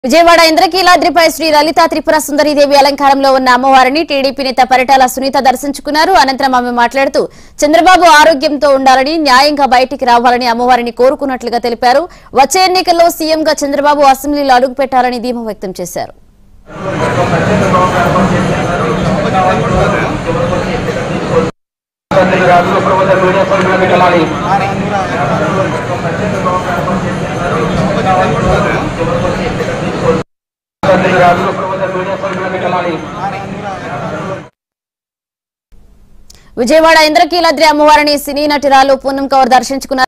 విజయవాడ ఇంద్రకీలాద్రిపై శ్రీ లలితా త్రిపుర సుందరీదేవి అలంకారంలో ఉన్న అమ్మవారిని టీడీపీ నేత పరిటాల సునీత దర్శించుకున్నారు అనంతరం ఆమె మాట్లాడుతూ చంద్రబాబు ఆరోగ్యంతో ఉండాలని న్యాయంగా బయటికి రావాలని అమ్మవారిని కోరుకున్నట్లుగా తెలిపారు వచ్చే ఎన్నికల్లో సీఎంగా చంద్రబాబు అసెంబ్లీలో అడుగు పెట్టాలని ధీమా వ్యక్తం చేశారు రాజుల ప్రభుత్వ మీడియా సభ్యులకు వెళ్ళాలి రాజుల ప్రభుత్వ మీడియా సభ్యులకు వెళ్ళాలి విజయవాడ ఇంద్రకీలాద్రి అమ్మవారిని సినీ నటిరాలు పూనం కౌర్ దర్శించుకున్నారు